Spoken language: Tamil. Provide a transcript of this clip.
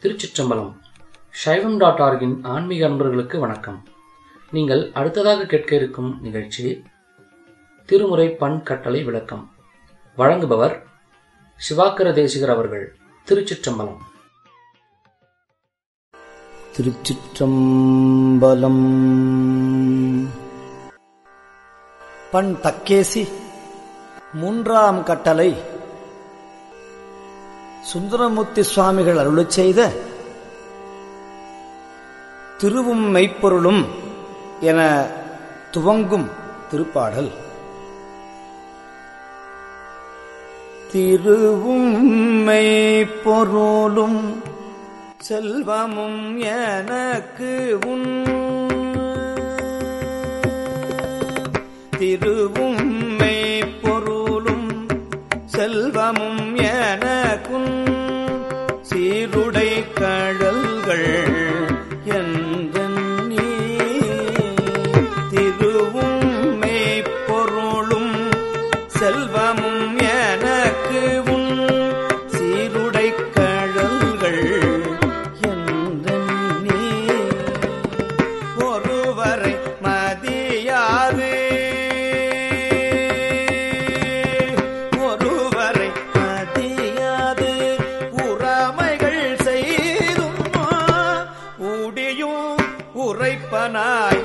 திருச்சிற்றம்பலம் சைவம் டாட் ஆர்கின் ஆன்மீக அன்பர்களுக்கு வணக்கம் நீங்கள் அடுத்ததாக கேட்க இருக்கும் நிகழ்ச்சி திருமுறை பண் கட்டளை விளக்கம் வழங்குபவர் சிவாக்கர தேசிகர் அவர்கள் திருச்சிற்றம்பலம் திருச்சிற்றம்பலம் பண் தக்கேசி மூன்றாம் கட்டளை சுந்தரமூர்த்தி சுவாமிகள் அருளச் செய்த திருவும் மெய்ப்பொருளும் என துவங்கும் திருப்பாடல் திருவும் மெய்ப்பொருளும் செல்வமும் எனக்கு உன் திருவும் மெய்ப்பொருளும் செல்வமும் எனக்குன் சீருடை கடல்கள் என்றெண்ணி திருவும் மெய்ப்பொருளும் செல்வமும் எனக்கு உன் சீருடை கடல்கள் என்றெண்ணி ஒருவரை மதியாது ஒருவரை மதியாது உறமைகள் செய்தும் ஊடியும் உரைப்பனாய்